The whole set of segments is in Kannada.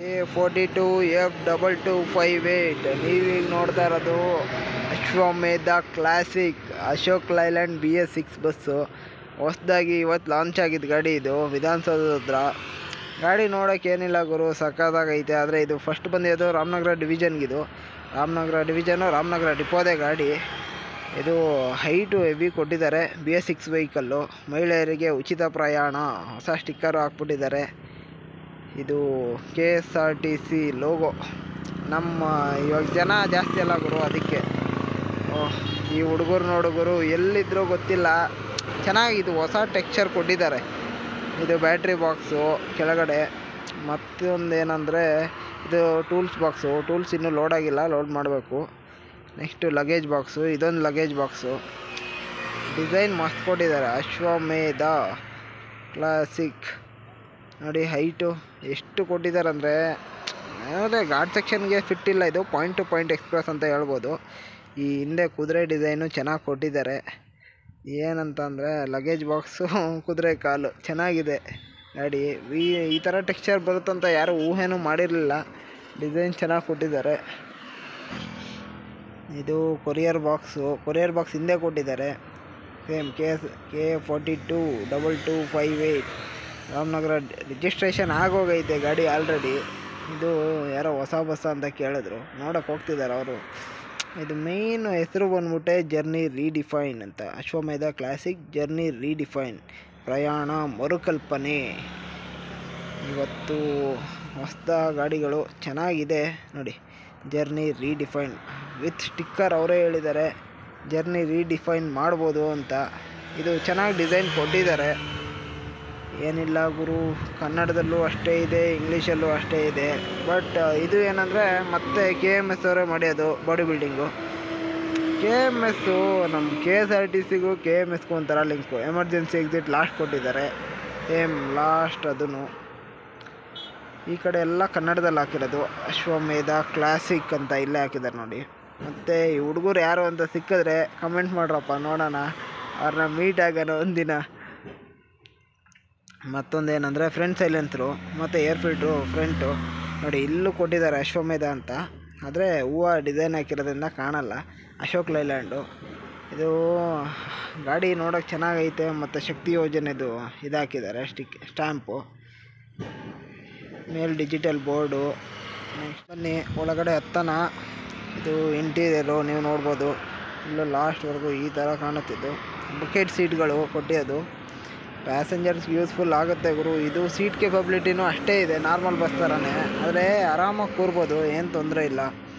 A forty two F double two five eight ನೀವೀಗ ನೋಡ್ತಾ ಇರೋದು Ashwamedha classic Ashok Leyland B S six bus ಹೊಸ್ದಾಗಿ ಇವತ್ತು ಲಾಂಚ್ ಆಗಿದ್ದು ಗಾಡಿ ಇದು ವಿಧಾನಸೌಧದ ಹತ್ರ ಗಾಡಿ ನೋಡೋಕೆ ಏನಿಲ್ಲ ಗುರು ಸಕ್ಕತ್ತಾಗೈತೆ ಆದರೆ ಇದು ಫಸ್ಟ್ ಬಂದಿರೋದು ರಾಮನಗರ ಡಿವಿಷನ್ಗಿದು ರಾಮನಗರ ಡಿವಿಷನು ರಾಮನಗರ ಡಿಪೋದೆ ಗಾಡಿ ಇದು ಹೈಟು ಹೆವಿ ಕೊಟ್ಟಿದ್ದಾರೆ ಬಿ ಎಸ್ ಸಿಕ್ಸ್ ವೆಹಿಕಲ್ಲು ಮಹಿಳೆಯರಿಗೆ ಉಚಿತ ಪ್ರಯಾಣ ಹೊಸ ಸ್ಟಿಕ್ಕರು ಹಾಕ್ಬಿಟ್ಟಿದ್ದಾರೆ ಇದು K S R T C logo ನಮ್ಮ ಇವಾಗ ಜನ ಜಾಸ್ತಿ ಅಲ್ಲ ಗುರು ಅದಕ್ಕೆ ಓಹ್, ಈ ಹುಡುಗರು ನೋಡುಗರು ಎಲ್ಲಿದ್ರೂ ಗೊತ್ತಿಲ್ಲ ಚೆನ್ನಾಗಿದು ಹೊಸ ಟೆಕ್ಸ್ಚರ್ ಕೊಟ್ಟಿದ್ದಾರೆ ಇದು ಬ್ಯಾಟ್ರಿ ಬಾಕ್ಸು ಕೆಳಗಡೆ ಮತ್ತೊಂದು ಏನಂದರೆ ಇದು ಟೂಲ್ಸ್ ಬಾಕ್ಸು ಟೂಲ್ಸ್ ಇನ್ನೂ ಲೋಡ್ ಆಗಿಲ್ಲ ಲೋಡ್ ಮಾಡಬೇಕು ನೆಕ್ಸ್ಟು ಲಗೇಜ್ ಬಾಕ್ಸು ಇದೊಂದು ಲಗೇಜ್ ಬಾಕ್ಸು ಡಿಸೈನ್ ಮಸ್ತ್ ಕೊಟ್ಟಿದ್ದಾರೆ ಅಶ್ವಮೇಧ ಕ್ಲಾಸಿಕ್ ನೋಡಿ ಹೈಟು ಎಷ್ಟು ಕೊಟ್ಟಿದ್ದಾರೆ ಅಂದರೆ ಅಂದರೆ ಘಾಟ್ ಸೆಕ್ಷನ್ಗೆ ಫಿಟ್ ಇಲ್ಲ ಇದು ಪಾಯಿಂಟ್ ಟು ಪಾಯಿಂಟ್ ಎಕ್ಸ್ಪ್ರೆಸ್ ಅಂತ ಹೇಳ್ಬೋದು ಈ ಹಿಂದೆ ಕುದುರೆ ಡಿಸೈನು ಚೆನ್ನಾಗಿ ಕೊಟ್ಟಿದ್ದಾರೆ ಏನಂತ ಅಂದರೆ ಲಗೇಜ್ ಬಾಕ್ಸು ಕುದುರೆ ಕಾಲು ಚೆನ್ನಾಗಿದೆ ಗಾಡಿ ಈ ಈ ಥರ ಟೆಕ್ಸ್ಚರ್ ಬರುತ್ತಂತ ಯಾರೂ ಊಹೆನೂ ಮಾಡಿರಲಿಲ್ಲ ಡಿಸೈನ್ ಚೆನ್ನಾಗಿ ಕೊಟ್ಟಿದ್ದಾರೆ ಇದು ಕೊರಿಯರ್ ಬಾಕ್ಸು ಕೊರಿಯರ್ ಬಾಕ್ಸ್ ಹಿಂದೆ ಕೊಟ್ಟಿದ್ದಾರೆ same K S K forty two double two five eight Ramanagara registration ಆಗೋಗೈತೆ ಗಾಡಿ ಆಲ್ರೆಡಿ ಇದು ಯಾರೋ ಹೊಸ ಬಸ್ ಅಂತ ಕೇಳಿದ್ರು ನೋಡೋಕೆ ಹೋಗ್ತಿದ್ದಾರೆ ಅವರು ಇದು ಮೇಯ್ನ್ ಹೆಸರು ಬಂದ್ಬಿಟ್ಟೆ ಜರ್ನಿ ರೀಡಿಫೈನ್ ಅಂತ ಅಶ್ವಮೇಧ ಕ್ಲಾಸಿಕ್ ಜರ್ನಿ ರೀಡಿಫೈನ್ ಪ್ರಯಾಣ ಮರುಕಲ್ಪನೆ ಇವತ್ತು ಹೊಸ್ದ ಗಾಡಿಗಳು ಚೆನ್ನಾಗಿದೆ ನೋಡಿ ಜರ್ನಿ ರೀಡಿಫೈನ್ ವಿತ್ ಸ್ಟಿಕ್ಕರ್ ಅವರೇ ಹೇಳಿದ್ದಾರೆ ಜರ್ನಿ ರೀಡಿಫೈನ್ ಮಾಡ್ಬೋದು ಅಂತ ಇದು ಚೆನ್ನಾಗಿ ಡಿಸೈನ್ ಕೊಟ್ಟಿದ್ದಾರೆ ಏನಿಲ್ಲ ಗುರು ಕನ್ನಡದಲ್ಲೂ ಅಷ್ಟೇ ಇದೆ ಇಂಗ್ಲೀಷಲ್ಲೂ ಅಷ್ಟೇ ಇದೆ ಬಟ್ ಇದು ಏನಂದರೆ ಮತ್ತೆ ಕೆ ಎಮ್ ಎಸ್ ಅವರೇ ಮಾಡ್ಯೋದು body building K M S ನಮ್ಮ ಕೆ ಎಸ್ ಆರ್ ಟಿ ಸಿಗೂ ಕೆ ಎಮ್ ಎಸ್ಗೂ ಒಂಥರ ಲಿಂಕು ಎಮರ್ಜೆನ್ಸಿ ಎಕ್ಸಿಟ್ ಲಾಸ್ಟ್ ಕೊಟ್ಟಿದ್ದಾರೆ ಸೇಮ್ ಲಾಸ್ಟ್ ಅದನ್ನು ಈ ಕಡೆ ಎಲ್ಲ ಕನ್ನಡದಲ್ಲಿ ಹಾಕಿರೋದು ಅಶ್ವಮೇಧ ಕ್ಲಾಸಿಕ್ ಅಂತ ಇಲ್ಲೇ ಹಾಕಿದ್ದಾರೆ ನೋಡಿ ಮತ್ತು ಈ ಹುಡುಗರು ಯಾರು ಅಂತ ಸಿಕ್ಕಿದ್ರೆ ಕಮೆಂಟ್ ಮಾಡ್ರಪ್ಪ ನೋಡೋಣ ಅವ್ರನ್ನ ಮೀಟ್ ಆಗೋಣ ಒಂದಿನ ಮತ್ತೊಂದೇನೆಂದರೆ ಫ್ರಂಟ್ ಸೈಲೆನ್ಸರು ಮತ್ತು ಏರ್ ಫಿಲ್ಟ್ರು ಫ್ರಂಟು ನೋಡಿ ಇಲ್ಲೂ ಕೊಟ್ಟಿದ್ದಾರೆ ಅಶ್ವಮೇಧ ಅಂತ ಆದರೆ ಹೂವು ಡಿಸೈನ್ ಹಾಕಿರೋದ್ರಿಂದ ಕಾಣಲ್ಲ ಅಶೋಕ್ ಲೈಲ್ಯಾಂಡು ಇದು ಗಾಡಿ ನೋಡೋಕೆ ಚೆನ್ನಾಗೈತೆ ಮತ್ತು ಶಕ್ತಿ ಯೋಜನೆದು ಇದು ಹಾಕಿದ್ದಾರೆ ಸ್ಟಿಕ್ ಸ್ಟ್ಯಾಂಪು ಮೇಲ್ ಡಿಜಿಟಲ್ ಬೋರ್ಡು ನೆಕ್ಸ್ಟ್ ಬನ್ನಿ ಒಳಗಡೆ ಹತ್ತನ ಇದು ಇಂಟೀರಿಯರು ನೀವು ನೋಡ್ಬೋದು ಇಲ್ಲೂ ಲಾಸ್ಟ್ವರೆಗೂ ಈ ಥರ ಕಾಣುತ್ತಿದ್ದು ಬಕೆಟ್ ಸೀಟ್ಗಳು ಕೊಟ್ಟಿರೋದು ಪ್ಯಾಸೆಂಜರ್ಸ್ಗೆ ಯೂಸ್ಫುಲ್ ಆಗುತ್ತೆ ಗುರು ಇದು ಸೀಟ್ ಕೆಪಬಿಲಿಟಿನೂ ಅಷ್ಟೇ ಇದೆ ನಾರ್ಮಲ್ ಬಸ್ ಥರನೇ ಆದರೆ ಆರಾಮಾಗಿ ಕೂರ್ಬೋದು ಏನು ತೊಂದರೆ ಇಲ್ಲ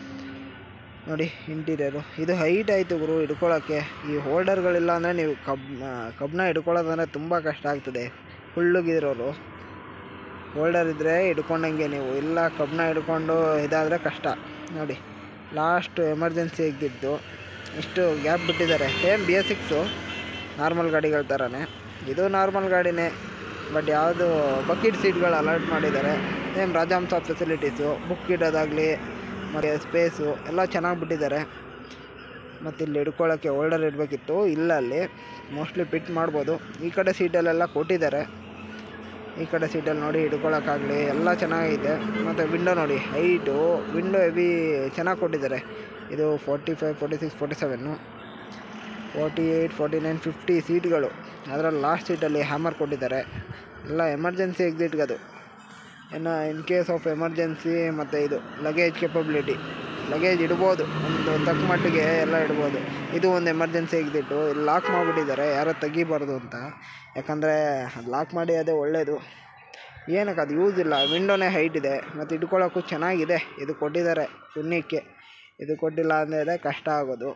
ನೋಡಿ ಇಂಟೀರಿಯರು ಇದು ಹೈಟ್ ಆಯಿತು ಗುರು ಹಿಡ್ಕೊಳ್ಳೋಕ್ಕೆ ಈ ಹೋಲ್ಡರ್ಗಳಿಲ್ಲ ಅಂದರೆ ನೀವು ಕಬ್ ಕಬ್ಬನ್ನ ಹಿಡ್ಕೊಳ್ಳೋದಂದರೆ ತುಂಬ ಕಷ್ಟ ಆಗ್ತದೆ ಹುಳ್ಳುಗಿರೋರು ಹೋಲ್ಡರ್ ಇದ್ದರೆ ಹಿಡ್ಕೊಂಡಂಗೆ ನೀವು ಇಲ್ಲ ಕಬ್ಬನ್ನ ಹಿಡ್ಕೊಂಡು ಇದಾದರೆ ಕಷ್ಟ ನೋಡಿ ಲಾಸ್ಟ್ ಎಮರ್ಜೆನ್ಸಿ ಎಗ್ದಿದ್ದು ಇಷ್ಟು ಗ್ಯಾಪ್ ಬಿಟ್ಟಿದ್ದಾರೆ same B S six normal ಗಾಡಿಗಳ ಥರನೇ ಇದು ನಾರ್ಮಲ್ ಗಾಡಿನೇ ಬಟ್ ಯಾವುದು ಬಕೆಟ್ ಸೀಟ್ಗಳು ಅಲರ್ಟ್ ಮಾಡಿದ್ದಾರೆ ಸೇಮ್ ರಾಜಹಂಸ ಫೆಸಿಲಿಟೀಸು ಬುಕ್ ಇಡೋದಾಗಲಿ ಮತ್ತು ಸ್ಪೇಸು ಎಲ್ಲ ಚೆನ್ನಾಗಿ ಬಿಟ್ಟಿದ್ದಾರೆ ಮತ್ತು ಇಲ್ಲಿ ಹಿಡ್ಕೊಳ್ಳೋಕ್ಕೆ ಹೋಲ್ಡರ್ ಇಡಬೇಕಿತ್ತು ಇಲ್ಲ ಅಲ್ಲಿ ಮೋಸ್ಟ್ಲಿ ಫಿಟ್ ಮಾಡ್ಬೋದು ಈ ಕಡೆ ಸೀಟಲ್ಲೆಲ್ಲ ಕೊಟ್ಟಿದ್ದಾರೆ ಈ ಕಡೆ ಸೀಟಲ್ಲಿ ನೋಡಿ ಹಿಡ್ಕೊಳಕ್ಕಾಗಲಿ ಎಲ್ಲ ಚೆನ್ನಾಗೈತೆ ಮತ್ತು ವಿಂಡೋ ನೋಡಿ ಹೈಟು ವಿಂಡೋ ಹೆವಿ ಚೆನ್ನಾಗಿ ಕೊಟ್ಟಿದ್ದಾರೆ ಇದು forty five forty six forty seven forty eight forty nine fifty ಸೀಟ್ಗಳು ಅದರಲ್ಲಿ ಲಾಸ್ಟ್ ಸೀಟಲ್ಲಿ ಹ್ಯಾಮರ್ ಕೊಟ್ಟಿದ್ದಾರೆ ಎಲ್ಲ ಎಮರ್ಜೆನ್ಸಿ ಎಕ್ಸಿಟ್ಗೆ ಅದು ಇನ್ನು ಇನ್ ಕೇಸ್ ಆಫ್ ಎಮರ್ಜೆನ್ಸಿ ಮತ್ತು ಇದು ಲಗೇಜ್ ಕೆಪಬಿಲಿಟಿ ಲಗೇಜ್ ಇಡ್ಬೋದು ಒಂದು ತಕ್ಕ ಮಟ್ಟಿಗೆ ಎಲ್ಲ ಇಡ್ಬೋದು ಇದು ಒಂದು ಎಮರ್ಜೆನ್ಸಿ ಎಕ್ಸಿಟ್ಟು ಇಲ್ಲಿ ಲಾಕ್ ಮಾಡಿಬಿಟ್ಟಿದ್ದಾರೆ ಯಾರೋ ತೆಗಿಬಾರ್ದು ಅಂತ ಯಾಕಂದರೆ ಅದು ಲಾಕ್ ಮಾಡಿ ಅದೇ ಒಳ್ಳೆಯದು ಏನಕ್ಕೆ ಅದು ಯೂಸ್ ಇಲ್ಲ ವಿಂಡೋನೇ ಹೈಟ್ ಇದೆ ಮತ್ತು ಇಟ್ಕೊಳ್ಳೋಕ್ಕೂ ಚೆನ್ನಾಗಿದೆ ಇದು ಕೊಟ್ಟಿದ್ದಾರೆ ಪುಣ್ಯಕ್ಕೆ ಇದು ಕೊಟ್ಟಿಲ್ಲ ಅಂದರೆ ಕಷ್ಟ ಆಗೋದು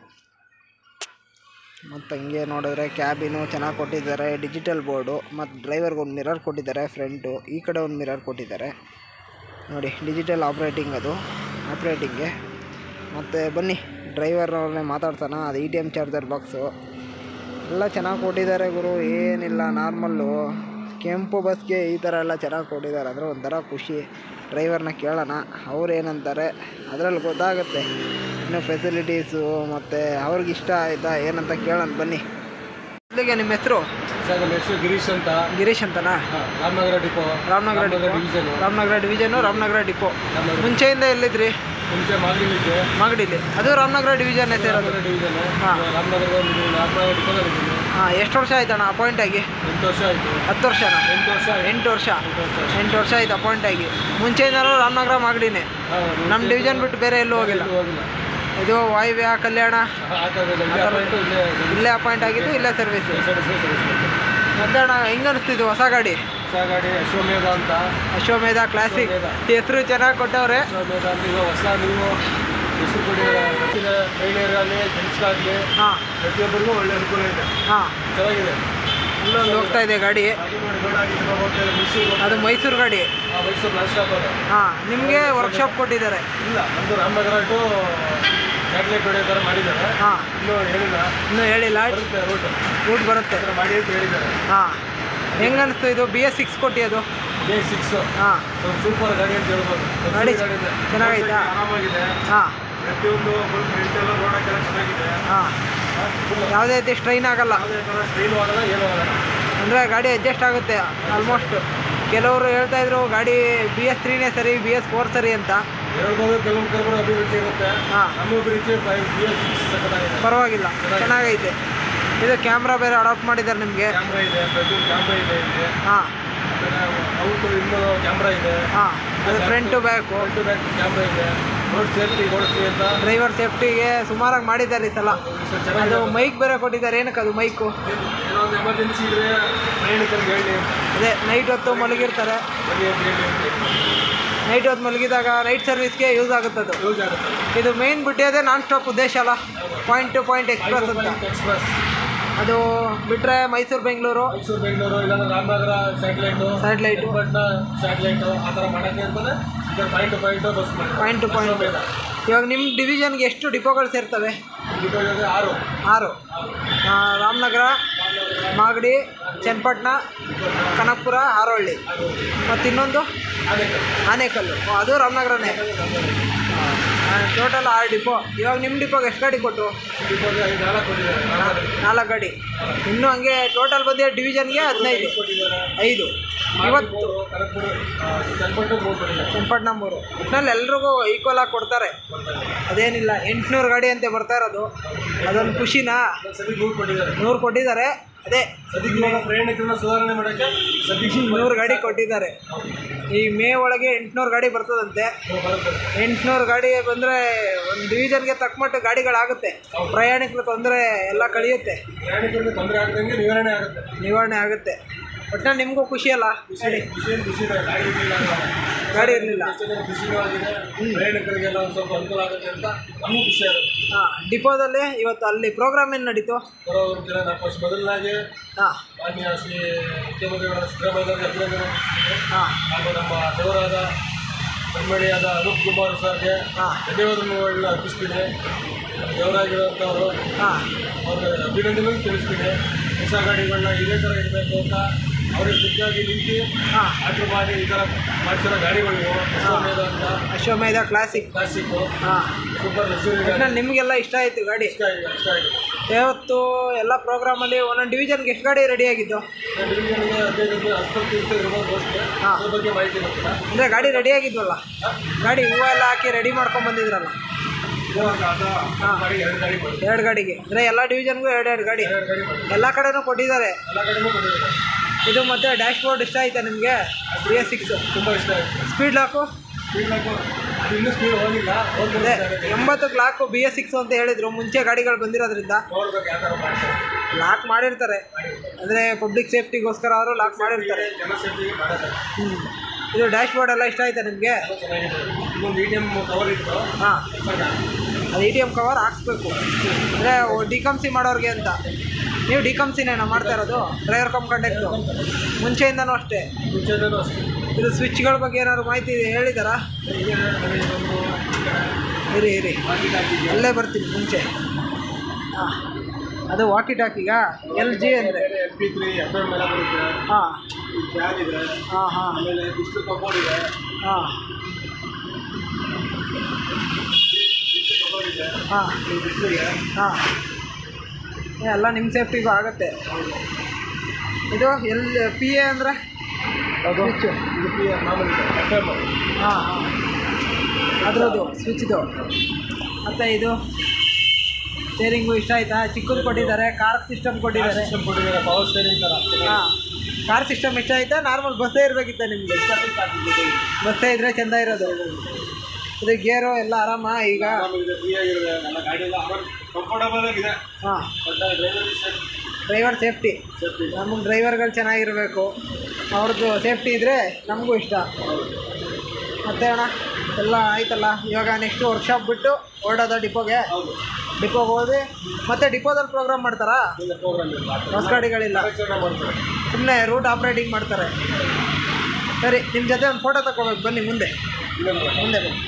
ಮತ್ತು ಹಂಗೆ ನೋಡಿದ್ರೆ ಕ್ಯಾಬಿನು ಚೆನ್ನಾಗಿ ಕೊಟ್ಟಿದ್ದಾರೆ ಡಿಜಿಟಲ್ ಬೋರ್ಡು ಮತ್ತು ಡ್ರೈವರ್ಗೆ ಒಂದು ಮಿರರ್ ಕೊಟ್ಟಿದ್ದಾರೆ ಫ್ರಂಟು ಈ ಕಡೆ ಒಂದು ಮಿರರ್ ಕೊಟ್ಟಿದ್ದಾರೆ ನೋಡಿ ಡಿಜಿಟಲ್ ಆಪ್ರೇಟಿಂಗ್ ಅದು ಆಪ್ರೇಟಿಂಗ್ಗೆ ಮತ್ತು ಬನ್ನಿ ಡ್ರೈವರ್ ಅವ್ರನ್ನೇ ಮಾತಾಡ್ತಾನ ಅದು E T M charger box ಎಲ್ಲ ಚೆನ್ನಾಗಿ ಕೊಟ್ಟಿದ್ದಾರೆ ಗುರು ಏನಿಲ್ಲ ನಾರ್ಮಲ್ಲು ಕೆಂಪು ಬಸ್ಗೆ ಈ ಥರ ಎಲ್ಲ ಚೆನ್ನಾಗಿ ಕೊಟ್ಟಿದ್ದಾರೆ ಅಂದರೆ ಒಂಥರ ಖುಷಿ ಡ್ರೈವರ್ನ ಕೇಳೋಣ ಅವ್ರು ಏನಂತಾರೆ ಅದರಲ್ಲಿ ಗೊತ್ತಾಗುತ್ತೆ ಇನ್ನು ಫೆಸಿಲಿಟೀಸು ಮತ್ತು ಅವ್ರಿಗೆ ಇಷ್ಟ ಆಯಿತಾ ಏನಂತ ಕೇಳೋಣ ಬನ್ನಿ ಮೊದಲಿಗೆ ನಿಮ್ಮ ಹೆಸರು ಸರ್ ನಮ್ಮ ಹೆಸರು ಗಿರೀಶ್ ಅಂತ ಗಿರೀಶ್ ಅಂತನಾ ಹಾ, Ramanagara depot Ramanagara depot division Ramanagara division Ramanagara depot Ramanagara ಮುಂಚೆಯಿಂದ ಎಲ್ಲಿದ್ರಿ ಮುಂಚೆ ಮಾಗಲಿದ್ದೆ ಮಾಗಡಿಲಿ ಅದು ರಾಮನಗರ ಡಿವಿಷನ್ ಸೇರೋದು ರಾಮನಗರ ಡಿವಿಷನ್ ಹಾ. ರಾಮನಗರದ ಒಂದು ರಾಮನಗರ ಡಿಪೋದಲ್ಲಿದ್ದೀನಿ ಹಾಂ ಎಷ್ಟು ವರ್ಷ ಆಯ್ತಣ್ಣ ಅಪಾಯಿಂಟ್ ಆಗಿ ಎಂಟು ವರ್ಷ ಆಯಿತು ಹತ್ತು ವರ್ಷನಾ ಎಂಟು ವರ್ಷ ಆಯ್ತು. ಎಂಟು ವರ್ಷ ಎಂಟು ವರ್ಷ ಎಂಟು ವರ್ಷ ಆಯ್ತು ಅಪಾಯಿಂಟ್ ಆಗಿ ಮುಂಚೆಯಿಂದಲೂ ರಾಮನಗರ ಮಾಗಡಿನೇ ಹಾ, ನಮ್ಮ ಡಿವಿಷನ್ ಬಿಟ್ಟು ಬೇರೆ ಎಲ್ಲೂ ಹೋಗಿಲ್ಲ ಎಲ್ಲೂ ಹೋಗಿಲ್ಲ ಇದು ವಾಯುವ್ಯ ಕಲ್ಯಾಣ ಹಾಕೋದಿಲ್ಲ ಇಲ್ಲೇ appoint ಇಲ್ಲೇ ಇಲ್ಲೇ ಅಪಾಯಿಂಟ್ ಆಗಿದ್ದು ಇಲ್ಲೇ ಸರ್ವಿಸ್ ಸರ್ವಿಸ್ ಸರ್ವಿಸ್ ಮತ್ತೆ ಅಣ್ಣ ಹೆಂಗೆ ಅನಿಸ್ತಿದ್ದು ಹೊಸ ಗಾಡಿ ಹೊಸ ಗಾಡಿ ಅಶ್ವಮೇಧ ಅಂತ ಅಶ್ವಮೇಧ ಕ್ಲಾಸಿಕ್ ಹೆಸರು ಚೆನ್ನಾಗಿ ಕೊಟ್ಟವ್ರೆ ಅಶ್ವಮೇಧ ಅಂತ ಈಗ ಹೊಸ ನೀವು ಹೆಸರು ಕೊಟ್ಟಿದ್ದಾರೆ ಮಹಿಳೆಯರಾಗಲಿ ಜೆಂಟ್ಸ್ಗಾಗಲಿ ಹಾಂ ಪ್ರತಿಯೊಬ್ಬರಿಗೂ ಒಳ್ಳೆ ಅನುಕೂಲ ಇದೆ ಹಾಂ ಚೆನ್ನಾಗಿದೆ ಅಲ್ಲೊಂದು ಹೋಗ್ತಾ ಇದೆ ಗಾಡಿ ಅದು ನೋಡಿ ರೋಡ್ ಆಗಿದ್ದು ಹೋಗ್ತಾ ಇದೆ ಮೈಸೂರು ಅದು ಮೈಸೂರು ಗಾಡಿ ಆ ಮೈಸೂರು ಲಾಸ್ಟ್ ಸ್ಟಾಪ್ ಅದು ಹಾಂ ನಿಮಗೆ ವರ್ಕ್ಶಾಪ್ ಕೊಟ್ಟಿದ್ದಾರೆ ಇಲ್ಲ ನಮ್ಮದು ರಾಮನಗರ ಟು ಚಾಕ್ಲೇಟ್ ಹೊಡೆಯೋ ಥರ ಮಾಡಿದ್ದಾರೆ ಹಾಂ ಇನ್ನೂ ಹೇಳಿಲ್ಲ ಇನ್ನೂ ಹೇಳಿಲ್ಲ ಬರುತ್ತೆ ರೂಟ್ ರೂಟ್ ಬರುತ್ತೆ ಥರ ಮಾಡಿ ಅಂತ ಹೇಳಿದ್ದಾರೆ ಹಾಂ ಹೆಂಗೆ ಅನಿಸ್ತು ಇದು ಬಿ ಎಸ್ ಸಿಕ್ಸ್ ಕೊಟ್ಟಿದ್ದು ಬಿ ಸಿಕ್ಸ್ ಹಾಂ ಸೂಪರ್ ಗಾಡಿ ಅಂತ ಹೇಳ್ಬೋದು ಗಾಡಿ ಗಾಡಿ ಇದೆ. ಚೆನ್ನಾಗೈತಾ? ಆರಾಮಾಗಿದೆ ಹಾಂ ಪ್ರತಿಯೊಂದು ಫ್ರಂಟ್ ಎಲ್ಲ ರೋಡ್ ಹಾಕೆಲ್ಲ ಚೆನ್ನಾಗಿದೆ ಹಾಂ ಫುಲ್ ಯಾವುದೇ ರೀತಿ ಸ್ಟ್ರೈನ್ ಆಗಲ್ಲ ಯಾವುದೇ ಥರ ಸ್ಟೈಲು ಆಗಲ್ಲ ಏನೂ ಆಗಲ್ಲ ಅಂದರೆ ಗಾಡಿ ಅಡ್ಜಸ್ಟ್ ಆಗುತ್ತೆ ಆಲ್ಮೋಸ್ಟ್ ಕೆಲವರು ಹೇಳ್ತಾ ಇದ್ರು ಗಾಡಿ ಬಿ ಎಸ್ ತ್ರೀನೇ ಸರಿ ಬಿ ಎಸ್ ಫೋರ್ ಸರಿ ಅಂತ ಹೇಳ್ಬೋದು ಕೆಲವೊಂದು ಕೆಲವರು ಅಭಿರುಚಿ ಇರುತ್ತೆ ಹಾಂ ನಮ್ಮ ಅಭಿರುಚಿ ಫೈವ್ ಬಿ ಎಸ್ ಸಿಕ್ಸ್ ಸಕ್ಕತ್ತಾಗಿದೆ ಪರವಾಗಿಲ್ಲ ಚೆನ್ನಾಗೈತೆ ಇದು ಕ್ಯಾಮ್ರಾ ಬೇರೆ ಅಡಾಪ್ಟ್ ಮಾಡಿದ್ದಾರೆ ನಿಮಗೆ ಕ್ಯಾಮ್ರಾ ಇದೆ ಪ್ರತಿಯೊಂದು ಕ್ಯಾಮ್ರಾ ಇದೆ ಇಲ್ಲಿ ಹಾಂ ಔಟ್ ಇನ್ನೂ ಕ್ಯಾಮ್ರಾ ಇದೆ ಹಾಂ ಅದು front back front back camera ಇದೆ ರೋಡ್ ಸೇಫ್ಟಿ ಓಡಿಸ್ತೀವಿ ಅಂತ ಡ್ರೈವರ್ ಸೇಫ್ಟಿಗೆ ಸುಮಾರಾಗಿ ಮಾಡಿದ್ದಾರೆ ಈ ಸಲ ಸೊ ಅದು ಚೆನ್ನಾಗಿದೆ ಮೈಕ್ ಬೇರೆ ಕೊಟ್ಟಿದ್ದಾರೆ ಏನಕ್ಕೆ ಅದು ಮೈಕು ಏನೋ ಒಂದು ಎಮರ್ಜೆನ್ಸಿ ಇದ್ರೆ ಪ್ರಯಾಣಿಕರಿಗೆ ಹೇಳಿ ಅದೇ ನೈಟ್ ಹೊತ್ತು ಮಲಗಿರ್ತಾರೆ ಬನ್ನಿ ಅಂತ ಹೇಳಿ ನೈಟ್ ಹೊತ್ತು ಮಲಗಿದಾಗ ನೈಟ್ ಸರ್ವಿಸ್ಗೆ ಯೂಸ್ ಆಗುತ್ತೆ ಅದು ಯೂಸ್ ಆಗುತ್ತೆ ಇದು ಮೇನ್ ಬಿಟ್ಟಿದೆ ನಾನ್ ಸ್ಟಾಪ್ ಉದ್ದೇಶ ಅಲ್ಲ ಪಾಯಿಂಟ್ ಟು ಪಾಯಿಂಟ್ ಎಕ್ಸ್ಪ್ರೆಸ್ ಅಂತ ಎಕ್ಸ್ಪ್ರೆಸ್ ಅದು ಬಿಟ್ಟರೆ ಮೈಸೂರು ಬೆಂಗಳೂರು ಮೈಸೂರು ಬೆಂಗಳೂರು ಇಲ್ಲಾಂದ್ರೆ ರಾಮನಗರ ಸ್ಯಾಟಲೈಟು ಸ್ಯಾಟಲೈಟು ಪಟ್ಟಣ ಸ್ಯಾಟಲೈಟು ಆ ಥರ ಮಾಡೋಕ್ಕೆ ಅಂತಂದರೆ ಇದರ ಪಾಯಿಂಟ್ ಟು ಪಾಯಿಂಟ್ ಬಸ್ ಮಾಡಿ ಪಾಯಿಂಟ್ ಟು ಪಾಯಿಂಟ್ ಇವಾಗ ನಿಮ್ಮ ಡಿವಿಷನ್ಗೆ ಎಷ್ಟು ಡಿಪೋಗಳು ಸೇರ್ತವೆ ಇದು ಆರು ಆರು ಆ, ರಾಮನಗರ ಮಾಗಡಿ ಚನ್ನಪಟ್ಟಣ ಕನಕಪುರ ಹಾರೋಹಳ್ಳಿ ಮತ್ತು ಇನ್ನೊಂದು ಆನೇಕಲ್ ಆನೇಕಲ್ಲು ಓ, ಅದು ರಾಮನಗರನೇ ಟೋಟಲ್ ಆರು ಡಿಪೋ ಇವಾಗ ನಿಮ್ಮ ಡಿಪೋಗೆ ಎಷ್ಟು ಗಾಡಿ ಕೊಟ್ಟರು ಡಿಪೋಗೆ ಐದು ನಾಲ್ಕು ಕೊಟ್ಟಿದ್ದಾರೆ ರಾಮನಗರ ನಾಲ್ಕು ಗಾಡಿ ಇನ್ನೂ ಹಂಗೆ ಟೋಟಲ್ ಬಂದಿದೆ ಡಿವಿಷನ್ಗೆ ಹದಿನೈದು ಕೊಟ್ಟಿದ್ದಾರೆ ಐದು ಇವತ್ತು ಮೂರು ಕನಕಪುರ ಚನ್ನಪಟ್ಟು ಮೂರು ಕೊಟ್ಟಿದ್ದಾರೆ ಚನ್ನಪಟ್ಟಣ ಮೂರು ಒಟ್ಟಿನಲ್ಲಿ ಎಲ್ರಿಗೂ ಈಕ್ವಲ್ ಆಗಿ ಕೊಡ್ತಾರೆ ಅದೇನಿಲ್ಲ ಎಂಟುನೂರು ಗಾಡಿ ಅಂತೆ ಬರ್ತಾ ಇರೋದು ಅದೊಂದು ಖುಷಿನಾ ಸದ್ಯಕ್ಕೆ ಮೂರು ಕೊಟ್ಟಿದ್ದಾರೆ ನೂರು ಕೊಟ್ಟಿದ್ದಾರೆ ಅದೇ ಸದ್ಯಕ್ಕೆ ಇವಾಗ ಪ್ರಯಾಣಿಕರನ್ನ ಸುಧಾರಣೆ ಮಾಡೋಕ್ಕೆ ಸದ್ಯಕ್ಕೆ ನೂರು ಗಾಡಿ ಕೊಟ್ಟಿದ್ದಾರೆ ಈ ಮೇ ಒಳಗೆ ಎಂಟುನೂರು ಗಾಡಿ ಬರ್ತದಂತೆ ಬರುತ್ತೆ ಎಂಟುನೂರು ಗಾಡಿ ಬಂದರೆ ಒಂದು ಡಿವಿಷನ್ಗೆ ತಕ್ಕಮಟ್ಟು ಗಾಡಿಗಳಾಗುತ್ತೆ ಪ್ರಯಾಣಿಕರು ತೊಂದರೆ ಎಲ್ಲ ಕಳಿಯುತ್ತೆ ಪ್ರಯಾಣಿಕರಿಗೆ ತೊಂದರೆ ಆಗದಂಗೆ ನಿವಾರಣೆ ಆಗುತ್ತೆ ನಿವಾರಣೆ ಆಗುತ್ತೆ ಒಟ್ಟಿನಲ್ಲಿ ನಿಮಗೂ ಖುಷಿ ಅಲ್ಲ ಗಾಡಿ ಖುಷಿ ಖುಷಿ ಇದೆ ಗಾಡಿ ಇರಲಿಲ್ಲ ಗಾಡಿ ಇರಲಿಲ್ಲ ಖುಷಿನೂ ಆಗಿದೆ ಪ್ರಯಾಣಿಕರಿಗೆಲ್ಲ ಒಂದು ಸ್ವಲ್ಪ ಅನುಕೂಲ ಆಗುತ್ತೆ ಅಂತ ನಮಗೂ ಖುಷಿ ಆಗುತ್ತೆ ಹಾಂ ಡಿಪೋದಲ್ಲಿ ಇವತ್ತು ಅಲ್ಲಿ ಪ್ರೋಗ್ರಾಮ್ ಏನು ನಡೀತು ಬರೋ ಒಂದು ದಿನ ನಾವು ಫಸ್ಟ್ ಮೊದಲನಾಗಿ ಹಾಂ ಮಾನ್ಯ ಶ್ರೀ ಮುಖ್ಯಮಂತ್ರಿಗಳ ಸಿದ್ದರಾಮಯ್ಯ ಅಭಿನಂದನೆ ಹಾಂ ಹಾಗೂ ನಮ್ಮ ದೇವರಾದ ಕಣ್ಮಣಿಯಾದ ಅನೂಪ್ ಕುಮಾರ್ ಸರ್ಗೆ ಹಾಂ ಧನ್ಯವಾದಗಳು ಅರ್ಪಿಸ್ತೀನಿ ದೇವರಾಗಿರೋಂಥವ್ರು ಹಾಂ ಅವ್ರಿಗೆ ಅಭಿನಂದನೆ ತಿಳಿಸ್ತೀನಿ ಹೊಸ ಗಾಡಿಗಳನ್ನ ಇದೇ ಥರ ಇರಬೇಕು ಅಂತ ಅವ್ರಿಗೆ ಖುದ್ದಾಗಿ ನಿಂತು ಹಾಂ ಆರ್ಡ್ರ್ ಮಾಡಿ ಈ ಥರ ಮಾಡಿಸಿರೋ ಗಾಡಿಗಳು ಅಶ್ವಮೇಧ ಅಂತ ಅಶ್ವಮೇಧ ಕ್ಲಾಸಿಕ್ ಕ್ಲಾಸಿಕ್ಕು ಹಾಂ ಸೂಪರ್ ಲಕ್ಸುರಿ ಗಾಡಿ ಒಟ್ಟಿನಲ್ಲಿ ನಿಮಗೆಲ್ಲ ಇಷ್ಟ ಆಯಿತು ಗಾಡಿ ಇಷ್ಟ ಆಗಿದೆ ಇಷ್ಟ ಆಗಿದೆ ಇವತ್ತು ಎಲ್ಲ ಪ್ರೋಗ್ರಾಮಲ್ಲಿ ಒಂದೊಂದು ಡಿವಿಷನ್ಗೆ ಎಷ್ಟು ಗಾಡಿ ರೆಡಿ ಆಗಿದ್ದು ನಾನು ಡಿವಿಷನ್ಗೆ ಹದಿನೈದು ಹತ್ತು ಇರ್ತಾ ಇರ್ಬೋದು ಅಷ್ಟೇ ಹಾಂ. ಅದ್ರ ಬಗ್ಗೆ ಮಾಹಿತಿ ಗೊತ್ತಿಲ್ಲ ಅಂದರೆ ಗಾಡಿ ರೆಡಿ ಆಗಿದ್ವಲ್ಲ ಗಾಡಿ ಹೂವು ಎಲ್ಲ ಹಾಕಿ ರೆಡಿ ಮಾಡ್ಕೊಂಡು ಬಂದಿದ್ರಲ್ಲ ಇವಾಗ ಅದು ಗಾಡಿ ಎರಡು ಗಾಡಿ ಮಾಡಿ ಎರಡು ಗಾಡಿಗೆ ಅಂದರೆ ಎಲ್ಲ ಡಿವಿಷನ್ಗೂ ಎರಡು ಎರಡು ಗಾಡಿ ಎರಡು ಗಾಡಿ ಮಾಡಿ ಎಲ್ಲ ಕಡೆನೂ ಕೊಟ್ಟಿದ್ದಾರೆ ಎಲ್ಲ ಕಡೆನೂ ಕೊಟ್ಟಿದ್ದಾರೆ ಇದು ಮತ್ತು ಡ್ಯಾಶ್ ಬೋರ್ಡ್ ಇಷ್ಟ ಆಯ್ತಾ ನಿಮಗೆ ಬಿ ಎಸ್ ಸಿಕ್ಸ್ ತುಂಬ ಇಷ್ಟ ಆಯಿತು ಸ್ಪೀಡ್ ಲಾಕು ಸ್ಪೀಡ್ ಲಾಕು ಅದು ಇನ್ನೂ ಸ್ಪೀಡ್ ಹೋಗಿಲ್ಲ ಅದೇ ಹೋಗ್ಬೇಕು ಎಂಬತ್ತು ಲಾಕು ಬಿ ಎಸ್ ಸಿಕ್ಸ್ ಅಂತ ಹೇಳಿದರು ಮುಂಚೆ ಗಾಡಿಗಳು ಬಂದಿರೋದ್ರಿಂದ ನೋಡ್ಬೇಕು ಯಾವ ಥರ ಮಾಡ್ತಾರೆ ಲಾಕ್ ಮಾಡಿರ್ತಾರೆ ಅಂದರೆ ಪಬ್ಲಿಕ್ ಸೇಫ್ಟಿಗೋಸ್ಕರ ಅವರು ಲಾಕ್ ಮಾಡಿರ್ತಾರೆ ಜನಸೇಫ್ಟಿಗೆ ಮಾಡೋದು ಹ್ಞೂ ಇದು ಡ್ಯಾಶ್ ಬೋರ್ಡ್ ಎಲ್ಲ ಇಷ್ಟ ಆಯ್ತಾ ನಿಮಗೆ ತುಂಬ ಚೆನ್ನಾಗಿದೆ ಇನ್ನೊಂದು ಇ ಟಿ ಎಮ್ ಕವರ್ ಇತ್ತು ಹಾಂ ಚೆನ್ನಾಗಿ ಅದು ಎ ಟಿ ಎಮ್ ಕವರ್ ಹಾಕ್ಸ್ಬೇಕು ಅಂದರೆ ಡಿಕಮ್ಸಿ ಮಾಡೋರಿಗೆ ಅಂತ ನೀವು ಡಿಕಮ್ಸಿನೇನ ಮಾಡ್ತಾ ಇರೋದು ಡ್ರೈವರ್ ಕಮ್ ಕಂಡಕ್ಟು ಮುಂಚೆಯಿಂದನೂ ಅಷ್ಟೇ ಮುಂಚೆನೂ ಅಷ್ಟೇ ಇದು ಸ್ವಿಚ್ಗಳ ಬಗ್ಗೆ ಏನಾದ್ರು ಮಾಹಿತಿ ಹೇಳಿದಾರಾ ಹೀಗೆ ನನಗೆ ಒಂದು ಇರಿ ಇರಿ ಪಾಕಿಟ್ ಹಾಕಿದ್ದೆ ಅಲ್ಲೇ ಬರ್ತೀನಿ ಮುಂಚೆ ಹಾಂ ಅದು ವಾಕಿ ಟಾಕಿಗ ಎಲ್ ಜಿ ಅಂದರೆ L P three F M ಎಲ್ಲ ಬರುತ್ತೆ ಹಾಂ ಫ್ಯಾನ್ ಇದೆ ಹಾಂ ಹಾಂ ಆಮೇಲೆ ಡಿಸ್ಟಲ್ ಕಬೋರ್ಡ್ ಇದೆ ಹಾಂ ಡಿಸ್ಟಲ್ ಕಬೋರ್ಡ್ ಇದೆ ಹಾಂ ಡಿಸ್ಪ್ಲೇಗೆ ಹಾಂ ಎಲ್ಲ ನಿಮ್ಮ ಸೇಫ್ಟಿಗೂ ಆಗುತ್ತೆ ಇದು ಎಲ್ಲಿ ಪಿ ಎ ಅಂದರೆ ಅದು ಸ್ವಿಚ್ಚು ಇದು ಪಿ ಮಾಮೂಲಿ ಎಫ್ ಎಮ್ ಹಾಂ ಹಾಂ ಅದರದ್ದು ಸ್ವಿಚ್ದು ಮತ್ತು ಇದು ಸ್ಟೇರಿಂಗು ಇಷ್ಟ ಆಯ್ತಾ ಚಿಕ್ಕದು ಕೊಟ್ಟಿದ್ದಾರೆ ಕಾರ್ ಸಿಸ್ಟಮ್ ಕೊಟ್ಟಿದ್ದಾರೆ ಸಿಸ್ಟಮ್ ಕೊಟ್ಟಿದ್ದಾರೆ ಪವರ್ ಸ್ಟೇರಿಂಗ್ ಥರ ಹಾಂ ಕಾರ್ ಸಿಸ್ಟಮ್ ಇಷ್ಟ ಆಯ್ತಾ ನಾರ್ಮಲ್ ಬಸ್ಸೇ ಇರಬೇಕಿತ್ತ ನಿಮಗೆ ಬಸ್ಸೇ ಇದ್ರೆ ಚೆಂದ ಇರೋದು ಇದು ಗೇರು ಎಲ್ಲ ಆರಾಮ ಈಗ ಆರಾಮಾಗಿದೆ ಫ್ರೀ ಆಗಿದೆ ಎಲ್ಲ ಗಾಡಿ ಎಲ್ಲ ಕಂಫರ್ಟಬಲ್ ಆಗಿದೆ ಹಾಂ but driver driver safety safety ನಮಗೆ ಡ್ರೈವರ್ಗಳು ಚೆನ್ನಾಗಿರಬೇಕು ಅವ್ರದ್ದು ಸೇಫ್ಟಿ ಇದ್ದರೆ ನಮಗೂ ಇಷ್ಟ ಮತ್ತೆ ಅಣ್ಣ ಎಲ್ಲ ಆಯ್ತಲ್ಲ ಇವಾಗ ನೆಕ್ಸ್ಟ್ ವರ್ಕ್ಶಾಪ್ ಬಿಟ್ಟು ಹೊರಡೋದ ಡಿಪೋಗೆ ಹೌದು ಡಿಪೋಗೆ ಹೋಗಿ ಮತ್ತೆ ಡಿಪೋದಲ್ಲಿ ಪ್ರೋಗ್ರಾಮ್ ಮಾಡ್ತಾರಾ ಇಲ್ಲ ಪ್ರೋಗ್ರಾಮ್ ಇಲ್ಲ ಬಸ್ ಗಾಡಿಗಳಿಲ್ಲ ಕಲೆಕ್ಷನ್ ಮಾಡ್ತಾರೆ ಸುಮ್ಮನೆ ರೂಟ್ ಆಪ್ರೇಟಿಂಗ್ ಮಾಡ್ತಾರೆ ಸರಿ ನಿಮ್ಮ ಜೊತೆ ಒಂದು ಫೋಟೋ ತಗೋಬೇಕು ಬನ್ನಿ ಮುಂದೆ ಇಲ್ಲ ಇಲ್ಲ. ಮುಂದೆ ಬನ್ನಿ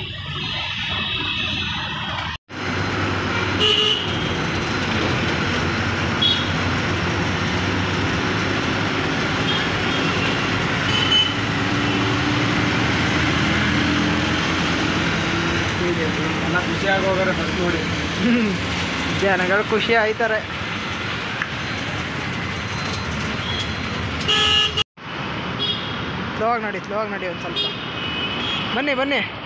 ಎಲ್ಲ ಖುಷಿಯಾಗಿ ಹೋಗೋರೆ ಫಸ್ಟ್ ನೋಡಿ ಜನಗಳು ಖುಷಿ ಆಯ್ತಾರೆ ಸ್ಲೋ ಆಗಿ ನಡಿ ಸ್ಲೋ ಆಗಿ ನಡಿ ಒಂದು ಸ್ವಲ್ಪ ಬನ್ನಿ ಬನ್ನಿ